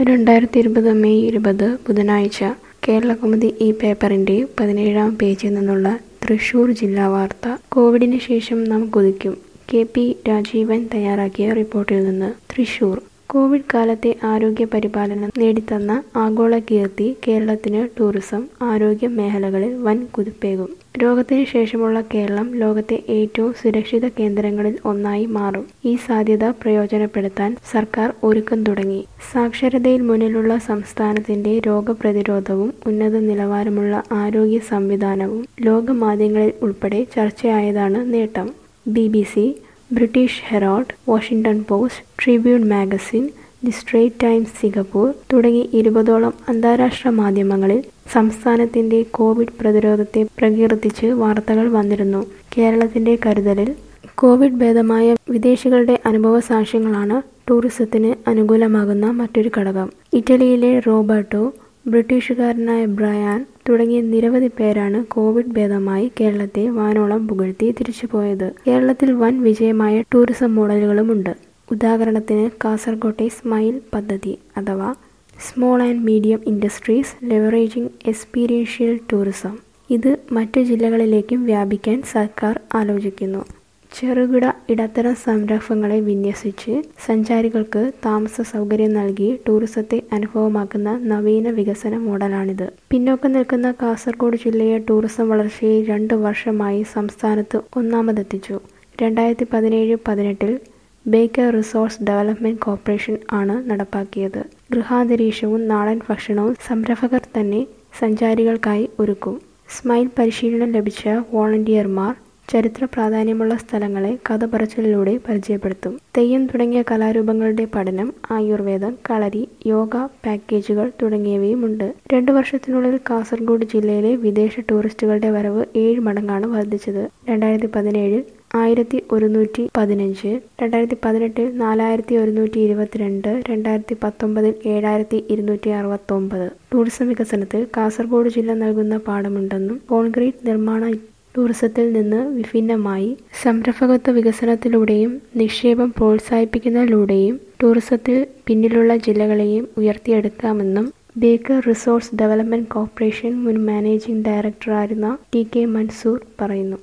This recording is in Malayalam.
രണ്ടായിരത്തി ഇരുപത് മെയ് ഇരുപത് ബുധനാഴ്ച കേരളകൗമുദി ഈ പേപ്പറിന്റെ പതിനേഴാം പേജിൽ നിന്നുള്ള തൃശൂർ ജില്ലാ വാർത്ത കോവിഡിന് ശേഷം നാം കുതിക്കും കെ പി രാജീവൻ തയ്യാറാക്കിയ റിപ്പോർട്ടിൽ നിന്ന് തൃശൂർ കോവിഡ് കാലത്തെ ആരോഗ്യ പരിപാലനം നേടിത്തന്ന ആഗോള കീർത്തി കേരളത്തിന് ടൂറിസം ആരോഗ്യ മേഖലകളിൽ വൻ കുതിപ്പേകും രോഗത്തിന് ശേഷമുള്ള കേരളം ലോകത്തെ ഏറ്റവും സുരക്ഷിത കേന്ദ്രങ്ങളിൽ ഒന്നായി മാറും ഈ സാധ്യത പ്രയോജനപ്പെടുത്താൻ സർക്കാർ ഒരുക്കം തുടങ്ങി സാക്ഷരതയിൽ മുന്നിലുള്ള സംസ്ഥാനത്തിന്റെ രോഗപ്രതിരോധവും ഉന്നത നിലവാരമുള്ള ആരോഗ്യ സംവിധാനവും ലോകമാധ്യമങ്ങളിൽ ഉൾപ്പെടെ ചർച്ചയായതാണ് നേട്ടം B B C British Herald Washington Post Tribune magazine the Straits Times Singapore തുടങ്ങി ഇരുപതോളം അന്താരാഷ്ട്ര മാധ്യമങ്ങളിൽ സംസ്ഥാനത്തിന്റെ കോവിഡ് പ്രതിരോധത്തെ പ്രകീർത്തിച്ച് വാർത്തകൾ വന്നിരുന്നു കേരളത്തിന്റെ കരുതലിൽ കോവിഡ് ഭേദമായ വിദേശികളുടെ അനുഭവ സാക്ഷ്യങ്ങളാണ് ടൂറിസത്തിന് അനുകൂലമാകുന്ന മറ്റൊരു ഘടകം ഇറ്റലിയിലെ റോബർട്ടോ ബ്രിട്ടീഷുകാരനായ ബ്രയാൻ തുടങ്ങിയ നിരവധി പേരാണ് കോവിഡ് ഭേദമായി കേരളത്തെ വാനോളം പുകഴ്ത്തി തിരിച്ചുപോയത് കേരളത്തിൽ വൻ വിജയമായ ടൂറിസം മോഡലുകളുമുണ്ട് ഉദാഹരണത്തിന് കാസർകോട്ടെ സ്മൈൽ പദ്ധതി അഥവാ small and medium industries leveraging experiential tourism ഇത് മറ്റു ജില്ലകളിലേക്കും വ്യാപിക്കാൻ സർക്കാർ ആലോചിക്കുന്നു ചെറുകിട ഇടത്തരം സംരംഭങ്ങളെ വിന്യസിച്ച് സഞ്ചാരികൾക്ക് താമസ സൗകര്യം നൽകി ടൂറിസത്തെ അനുഭവമാക്കുന്ന നവീന വികസന മോഡലാണിത് പിന്നോക്കം നിൽക്കുന്ന കാസർഗോഡ് ജില്ലയെ ടൂറിസം വളർച്ചയിൽ രണ്ട് വർഷമായി സംസ്ഥാനത്ത് ഒന്നാമതെത്തിച്ചു രണ്ടായിരത്തി പതിനേഴ് പതിനെട്ടിൽ ബേക്കർ റിസോർട്സ് ഡെവലപ്മെന്റ് കോർപ്പറേഷൻ ആണ് നടപ്പാക്കിയത് ഗൃഹാന്തരീക്ഷവും നാടൻ ഭക്ഷണവും സംരംഭകർ തന്നെ സഞ്ചാരികൾക്കായി ഒരുക്കും സ്മൈൽ പരിശീലനം ലഭിച്ച വോളണ്ടിയർമാർ ചരിത്ര പ്രാധാന്യമുള്ള സ്ഥലങ്ങളെ കഥ പറച്ചിലിലൂടെ പരിചയപ്പെടുത്തും തെയ്യം തുടങ്ങിയ കലാരൂപങ്ങളുടെ പഠനം ആയുർവേദം കളരി യോഗ പാക്കേജുകൾ തുടങ്ങിയവയുമുണ്ട് രണ്ടു വർഷത്തിനുള്ളിൽ കാസർഗോഡ് ജില്ലയിലെ വിദേശ ടൂറിസ്റ്റുകളുടെ വരവ് ഏഴ് മടങ്ങാണ് വർദ്ധിച്ചത് രണ്ടായിരത്തി പതിനേഴിൽ ആയിരത്തി ഒരുന്നൂറ്റി പതിനഞ്ച് രണ്ടായിരത്തി പതിനെട്ടിൽ നാലായിരത്തി ഒരുന്നൂറ്റി ഇരുപത്തിരണ്ട് രണ്ടായിരത്തി പത്തൊമ്പതിൽ ഏഴായിരത്തി ഇരുന്നൂറ്റി അറുപത്തൊമ്പത് ടൂറിസം വികസനത്തിൽ കാസർഗോഡ് ജില്ല നൽകുന്ന പാഠമുണ്ടെന്നും കോൺക്രീറ്റ് നിർമ്മാണ ടൂറിസത്തിൽ നിന്ന് വിഭിന്നമായി സംരംഭകത്വ വികസനത്തിലൂടെയും നിക്ഷേപം പ്രോത്സാഹിപ്പിക്കുന്നതിലൂടെയും ടൂറിസത്തിൽ പിന്നിലുള്ള ജില്ലകളെയും ഉയർത്തിയെടുക്കാമെന്നും ബേക്കർ റിസോർട്സ് ഡെവലപ്മെന്റ് കോർപ്പറേഷൻ മുൻ മാനേജിംഗ് ഡയറക്ടറായിരുന്ന ടി കെ മൻസൂർ പറയുന്നു